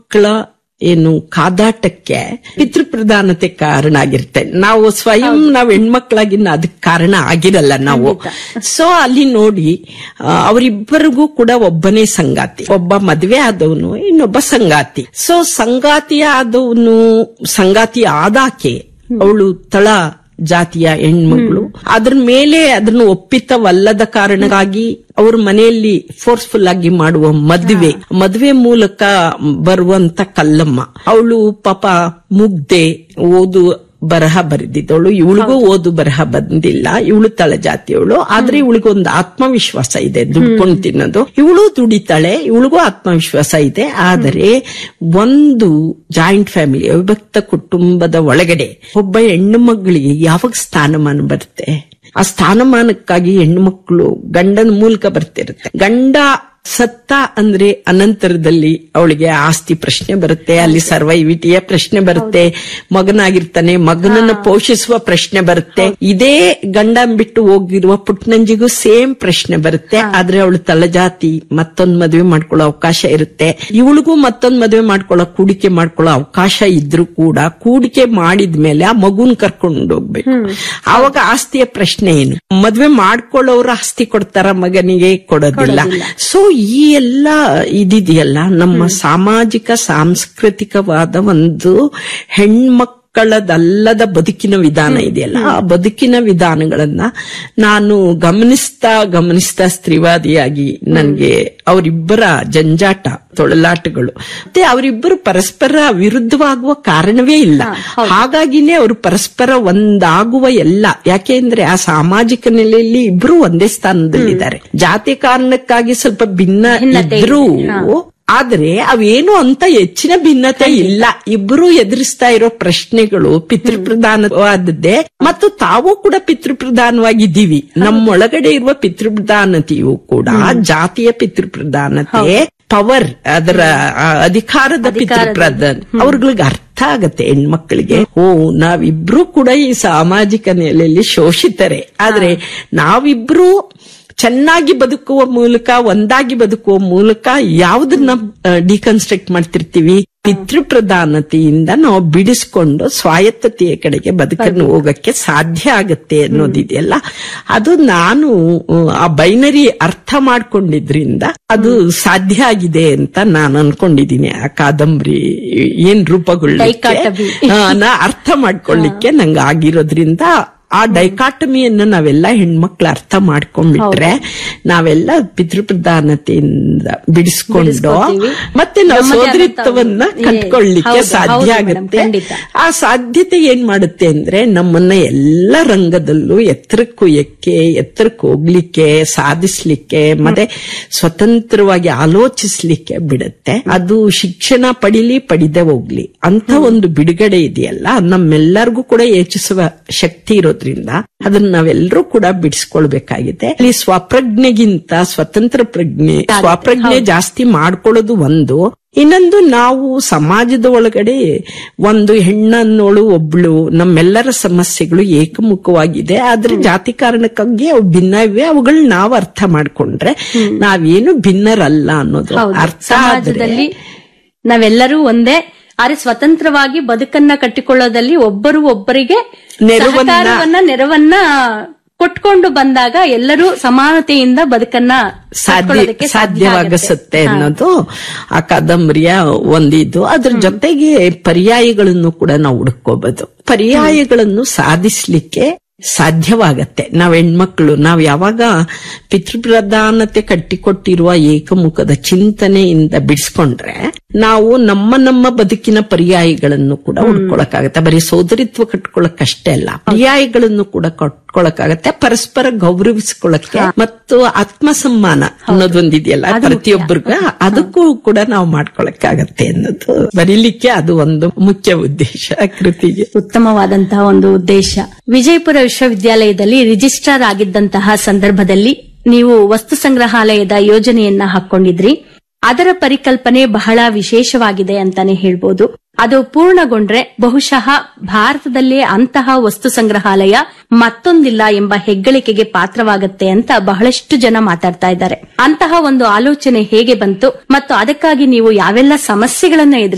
ಹೆಣ್ಮಕ್ಳ ಏನು ಕಾದಾಟಕ್ಕೆ ಪಿತೃಪ್ರಧಾನತೆ ಕಾರಣ ಆಗಿರುತ್ತೆ ನಾವು ಸ್ವಯಂ ನಾವ್ ಹೆಣ್ಮಕ್ಳಾಗಿ ನ- ಅದಕ್ಕೆ ಕಾರಣ ಆಗಿರಲ್ಲ ನಾವು ಸೊ ಅಲ್ಲಿ ನೋಡಿ ಆ, ಅವರಿಬ್ಬರಿಗೂ ಕೂಡ ಒಬ್ಬನೇ ಸಂಗಾತಿ ಒಬ್ಬ ಮದ್ವೆ ಆದವನು ಇನ್ನೊಬ್ಬ ಸಂಗಾತಿ ಸೊ ಸಂಗಾತಿ ಆದವನು ಸಂಗಾತಿ ಆದಾಕೆ ಅವಳು ತಳ ಜಾತಿಯ ಹೆಣ್ಮಗಳು ಅದ್ರ ಮೇಲೆ ಅದನ್ನು ಒಪ್ಪಿತವಲ್ಲದ ಕಾರಣಕ್ಕಾಗಿ ಅವ್ರ ಮನೆಯಲ್ಲಿ ಫೋರ್ಸ್ಫುಲ್ ಆಗಿ ಮಾಡುವ ಮದುವೆ ಮದುವೆ ಮೂಲಕ ಬರುವಂತ ಕಲ್ಲಮ್ಮ ಅವಳು ಪಾಪ ಮುಗ್ದೆ ಓದು ಬರಹ ಬರೆದಿದ್ದವಳು ಇವಳಿಗೂ ಓದು ಬರಹ ಬಂದಿಲ್ಲ ಇವಳು ತಳಜಾತಿಯವಳು ಆದ್ರೆ ಇವಳಿಗೊಂದು ಆತ್ಮವಿಶ್ವಾಸ ಇದೆ ದುಡ್ಕೊಂಡು ತಿನ್ನೋದು ಇವಳು ದುಡಿತಾಳೆ ಇವಳಿಗೂ ಆತ್ಮವಿಶ್ವಾಸ ಇದೆ ಆದರೆ ಒಂದು ಜಾಯಿಂಟ್ ಫ್ಯಾಮಿಲಿ ಅವಿಭಕ್ತ ಕುಟುಂಬದ ಒಳಗಡೆ ಒಬ್ಬ ಹೆಣ್ಣು ಮಗಳಿಗೆ ಯಾವಾಗ ಸ್ಥಾನಮಾನ ಬರುತ್ತೆ ಆ ಸ್ಥಾನಮಾನಕ್ಕಾಗಿ ಹೆಣ್ಣು ಮಕ್ಕಳು ಗಂಡನ ಮೂಲಕ ಬರ್ತಿರುತ್ತೆ ಗಂಡ ಸತ್ತ ಅಂದ್ರೆ ಅನಂತರದಲ್ಲಿ ಅವಳಿಗೆ ಆಸ್ತಿ ಪ್ರಶ್ನೆ ಬರುತ್ತೆ ಅಲ್ಲಿ ಸರ್ವೈವಿಟಿಯ ಪ್ರಶ್ನೆ ಬರುತ್ತೆ ಮಗನಾಗಿರ್ತಾನೆ ಮಗನನ್ನ ಪೋಷಿಸುವ ಪ್ರಶ್ನೆ ಬರುತ್ತೆ ಇದೇ ಗಂಡ ಬಿಟ್ಟು ಹೋಗಿರುವ ಪುಟ್ನಂಜಿಗೂ ಸೇಮ್ ಪ್ರಶ್ನೆ ಬರುತ್ತೆ ಆದ್ರೆ ಅವಳು ತಳಜಾತಿ ಮತ್ತೊಂದ್ ಮದುವೆ ಮಾಡ್ಕೊಳ್ಳೋ ಅವಕಾಶ ಇರುತ್ತೆ ಇವಳಿಗೂ ಮತ್ತೊಂದ್ ಮದುವೆ ಮಾಡ್ಕೊಳ್ಳೋ ಕೂಡಿಕೆ ಮಾಡ್ಕೊಳ್ಳೋ ಅವಕಾಶ ಇದ್ರೂ ಕೂಡ ಕೂಡಿಕೆ ಮಾಡಿದ್ಮೇಲೆ ಆ ಮಗುನ್ ಕರ್ಕೊಂಡು ಹೋಗ್ಬೇಕು ಆವಾಗ ಆಸ್ತಿಯ ಪ್ರಶ್ನೆ ಏನು ಮದ್ವೆ ಮಾಡ್ಕೊಳ್ಳೋರು ಆಸ್ತಿ ಕೊಡ್ತಾರ ಮಗನಿಗೆ ಕೊಡೋದಿಲ್ಲ ಸೊ ಈ ಎಲ್ಲ ಇದಿದೆಯಲ್ಲ ನಮ್ಮ ಸಾಮಾಜಿಕ ಸಾಂಸ್ಕೃತಿಕವಾದ ಒಂದು ಹೆಣ್ಮಕ್ಕಳದಲ್ಲದ ಬದುಕಿನ ವಿಧಾನ ಇದೆಯಲ್ಲ ಆ ಬದುಕಿನ ವಿಧಾನಗಳನ್ನ ನಾನು ಗಮನಿಸ್ತಾ ಗಮನಿಸ್ತಾ ಸ್ತ್ರೀವಾದಿಯಾಗಿ ನನ್ಗೆ ಅವರಿಬ್ಬರ ಜಂಜಾಟ ತೊಳಲಾಟಗಳು ಮತ್ತೆ ಅವರಿಬ್ಬರು ಪರಸ್ಪರ ವಿರುದ್ಧವಾಗುವ ಕಾರಣವೇ ಇಲ್ಲ ಹಾಗಾಗಿನೇ ಅವರು ಪರಸ್ಪರ ಒಂದಾಗುವ ಎಲ್ಲ ಯಾಕೆಂದ್ರೆ ಆ ಸಾಮಾಜಿಕ ನೆಲೆಯಲ್ಲಿ ಇಬ್ರು ಒಂದೇ ಸ್ಥಾನದಲ್ಲಿದ್ದಾರೆ ಜಾತಿ ಕಾರಣಕ್ಕಾಗಿ ಸ್ವಲ್ಪ ಭಿನ್ನ ಇದ್ರೂ ಆದ್ರೆ ಅವೇನು ಅಂತ ಹೆಚ್ಚಿನ ಭಿನ್ನತೆ ಇಲ್ಲ ಇಬ್ರು ಎದುರಿಸ್ತಾ ಇರೋ ಪ್ರಶ್ನೆಗಳು ಪಿತೃಪ್ರಧಾನವಾದದ್ದೇ ಮತ್ತು ತಾವು ಕೂಡ ಪಿತೃಪ್ರಧಾನವಾಗಿದ್ದೀವಿ ನಮ್ಮೊಳಗಡೆ ಇರುವ ಪಿತೃಪ್ರಧಾನತೆಯು ಕೂಡ ಜಾತಿಯ ಪಿತೃಪ್ರಧಾನತೆ ಪವರ್ ಅದರ ಆ, ಅಧಿಕಾರದ ಪಿತೃಪ್ರಧಾನ ಅವ್ರಗಳಿಗೆ ಅರ್ಥ ಆಗತ್ತೆ ಹೆಣ್ಮಕ್ಳಿಗೆ ಓ ನಾವಿಬ್ರು ಕೂಡ ಈ ಸಾಮಾಜಿಕ ನೆಲೆಯಲ್ಲಿ ಶೋಷಿತರೆ ಆದ್ರೆ ನಾವಿಬ್ರು ಚೆನ್ನಾಗಿ ಬದುಕುವ ಮೂಲಕ ಒಂದಾಗಿ ಬದುಕುವ ಮೂಲಕ ಯಾವುದನ್ನ ಡಿಕನ್ಸ್ಟ್ರಕ್ಟ್ ಮಾಡ್ತಿರ್ತೀವಿ ಪಿತೃಪ್ರಧಾನತೆಯಿಂದ ನಾವು ಬಿಡಿಸ್ಕೊಂಡು ಸ್ವಾಯತ್ತತೆಯ ಕಡೆಗೆ ಬದುಕನ್ನು ಹೋಗಕ್ಕೆ ಸಾಧ್ಯ ಆಗತ್ತೆ ಅನ್ನೋದಿದೆಯಲ್ಲ ಅದು ನಾನು ಅಹ್, ಆ ಬೈನರಿ ಅರ್ಥ ಮಾಡ್ಕೊಂಡಿದ್ರಿಂದ ಅದು ಸಾಧ್ಯ ಆಗಿದೆ ಅಂತ ನಾನು ಅನ್ಕೊಂಡಿದೀನಿ ಆ ಕಾದಂಬರಿ ಏನ್ ರೂಪುಗೊಳ್ಳಲಿಕ್ಕೆ Dichotomy. ಆ, ನಾ ಅರ್ಥ ಮಾಡ್ಕೊಳ್ಳಿಕ್ಕೆ ನಂಗೆ ಆಗಿರೋದ್ರಿಂದ ಆ ಡೈಕಾಟಮಿಯನ್ನ ನಾವೆಲ್ಲ ಹೆಣ್ಮಕ್ಳು ಅರ್ಥ ಮಾಡ್ಕೊಂಡ್ಬಿಟ್ರೆ ನಾವೆಲ್ಲ ಪಿತೃಪ್ರಧಾನತೆಯಿಂದ ಬಿಡಿಸ್ಕೊಂಡು ಬಿಡಿಸ್ಕೊತೀವಿ. ಮತ್ತೆ ನಾವು ನಮ್ಮದೇ ಸೋದರಿತ್ವವನ್ನ ಆದಂತ- ಕಟ್ಕೊಳ್ಳಿಕ್ಕೆ ಹೌದು, ಸಾಧ್ಯ ಹೌದು madam, ಆಗುತ್ತೆ ಖಂಡಿತ. ಆ ಸಾಧ್ಯತೆ ಏನ್ ಮಾಡುತ್ತೆ ಅಂದ್ರೆ ನಮ್ಮನ್ನ ಎಲ್ಲ ರಂಗದಲ್ಲೂ ಎತ್ತರಕ್ಕೆ ಒಯ್ಯಕ್ಕೆ ಎತ್ತರಕ್ಕೆ ಹೋಗ್ಲಿಕ್ಕೆ ಸಾಧಿಸ್ಲಿಕ್ಕೆ ಮತ್ತೆ ಸ್ವತಂತ್ರವಾಗಿ ಆಲೋಚಿಸ್ಲಿಕ್ಕೆ ಬಿಡುತ್ತೆ ಅದು ಶಿಕ್ಷಣ ಪಡಿಲಿ ಪಡಿದೆ ಹೋಗ್ಲಿ ಅಂತ ಒಂದು ಬಿಡುಗಡೆ ಇದೆಯಲ್ಲ ನಮ್ಮೆಲ್ಲರಿಗೂ ಕೂಡ ಯೋಚಿಸುವ ಶಕ್ತಿ ಇರೋದ್ರಿಂದ ಅದನ್ನ ನಾವೆಲ್ಲರೂ ಕೂಡ ಬಿಡಿಸ್ಕೊಳ್ಬೇಕಾಗಿದೆ ಇಲ್ಲಿ ಸ್ವಪ್ರಜ್ಞೆಗಿಂತ ಸ್ವತಂತ್ರ ಪ್ರಜ್ಞೆ ಸ್ವಪ್ರಜ್ಞೆ ಜಾಸ್ತಿ ಮಾಡ್ಕೊಳ್ಳೋದು ಒಂದು ಇನ್ನೊಂದು ನಾವು ಸಮಾಜದ ಒಳಗಡೆ ಒಂದು ಹೆಣ್ಣನ್ನೋಳು ಒಬ್ಳು ನಮ್ಮೆಲ್ಲರ ಸಮಸ್ಯೆಗಳು ಏಕಮುಖವಾಗಿದೆ ಆದ್ರೆ ಜಾತಿ ಕಾರಣಕ್ಕಾಗಿ ಅವು ಭಿನ್ನ ಇವೆ ಅವುಗಳನ್ನ ನಾವು ಅರ್ಥ ಮಾಡ್ಕೊಂಡ್ರೆ ನಾವೇನು ಭಿನ್ನರಲ್ಲ ಅನ್ನೋದು ಹೌದು ಅರ್ಥ ಆದ್ರೆ ಸಮಾಜದಲ್ಲಿ ನಾವೆಲ್ಲರೂ ಒಂದೇ ಆದ್ರೆ ಸ್ವತಂತ್ರವಾಗಿ ಬದುಕನ್ನ ಕಟ್ಟಿಕೊಳ್ಳೋದಲ್ಲಿ ಒಬ್ಬರು ಒಬ್ಬರಿಗೆ ನೆರವನ್ನ- ಸಹಕಾರವನ್ನ ನೆರವನ್ನ ಕೊಟ್ಕೊಂಡು ಬಂದಾಗ ಎಲ್ಲರೂ ಸಮಾನತೆಯಿಂದ ಬದುಕನ್ನ ಸಾಧ್ಯ ಕಟ್ಕೊಳ್ಳೋದಕ್ಕೆ ಸಾಧ್ಯ ಆಗುತ್ತೆ. ಸಾಧ್ಯವಾಗಿಸುತ್ತೆ ಅನ್ನೋದು ಆ ಕಾದಂಬರಿಯ ಒಂದಿದ್ದು ಅದ್ರ ಜೊತೆಗೆ ಪರ್ಯಾಯಗಳನ್ನು ಕೂಡ ನಾವು ಹುಡುಕೋಬಹುದು ಪರ್ಯಾಯಗಳನ್ನು ಸಾಧಿಸ್ಲಿಕ್ಕೆ ಸಾಧ್ಯವಾಗತ್ತೆ ನಾವ್ ಹೆಣ್ಮಕ್ಳು ನಾವ್ ಯಾವಾಗ ಪಿತೃಪ್ರಧಾನತೆ ಕಟ್ಟಿಕೊಟ್ಟಿರುವ ಏಕಮುಖದ ಚಿಂತನೆಯಿಂದ ಬಿಡಿಸ್ಕೊಂಡ್ರೆ ನಾವು ನಮ್ಮ ನಮ್ಮ ಬದುಕಿನ ಪರ್ಯಾಯಗಳನ್ನು ಕೂಡ ಹುಡ್ಕೊಳಕ್ಕಾಗತ್ತೆ ಬರೀ ಸೋದರಿತ್ವ ಕಟ್ಕೊಳಕ್ಕಷ್ಟೇ ಅಲ್ಲ ಪರ್ಯಾಯಗಳನ್ನು ಕೂಡ ಕಟ್ಕೊಳಕ್ಕಾಗತ್ತೆ ಪರಸ್ಪರ ಗೌರವಿಸ್ಕೊಳಕ್ಕೆ ಮತ್ತು ಆತ್ಮಸಮ್ಮಾನ ಅನ್ನೋದೊಂದಿದೆಯಲ್ಲ ಪ್ರತಿಯೊಬ್ಬರಿಗೂ ಅದಕ್ಕೂ ಕೂಡ ನಾವು ಮಾಡ್ಕೊಳಕ್ಕಾಗತ್ತೆ ಅನ್ನೋದು ಬರೀಲಿಕ್ಕೆ ಅದು ಒಂದು ಮುಖ್ಯ ಉದ್ದೇಶ ಕೃತಿಗೆ ಉತ್ತಮವಾದಂತಹ ಒಂದು ಉದ್ದೇಶ ವಿಜಯಪುರ ವಿಶ್ವವಿದ್ಯಾಲಯದಲ್ಲಿ ರಿಜಿಸ್ಟ್ರಾರ್ ಆಗಿದ್ದಂತಹ ಸಂದರ್ಭದಲ್ಲಿ ನೀವು ವಸ್ತು ಸಂಗ್ರಹಾಲಯದ ಯೋಜನೆಯನ್ನ ಹಾಕೊಂಡಿದ್ರಿ ಅದರ ಪರಿಕಲ್ಪನೆ ಬಹಳ ವಿಶೇಷವಾಗಿದೆ ಅಂತಾನೆ ಹೇಳ್ಬೋದು ಅದು ಪೂರ್ಣಗೊಂಡ್ರೆ ಬಹುಶಃ ಭಾರತದಲ್ಲೇ ಅಂತಹ ವಸ್ತು ಸಂಗ್ರಹಾಲಯ ಮತ್ತೊಂದಿಲ್ಲ ಎಂಬ ಹೆಗ್ಗಳಿಕೆಗೆ ಪಾತ್ರವಾಗತ್ತೆ ಅಂತ ಬಹಳಷ್ಟು ಜನ ಮಾತಾಡ್ತಾ ಇದ್ದಾರೆ ಅಂತಹ ಒಂದು ಆಲೋಚನೆ ಹೇಗೆ ಬಂತು ಮತ್ತು ಅದಕ್ಕಾಗಿ ನೀವು ಯಾವೆಲ್ಲ ಸಮಸ್ಯೆಗಳನ್ನ ಎದುರಿಸಿದ್ರಿ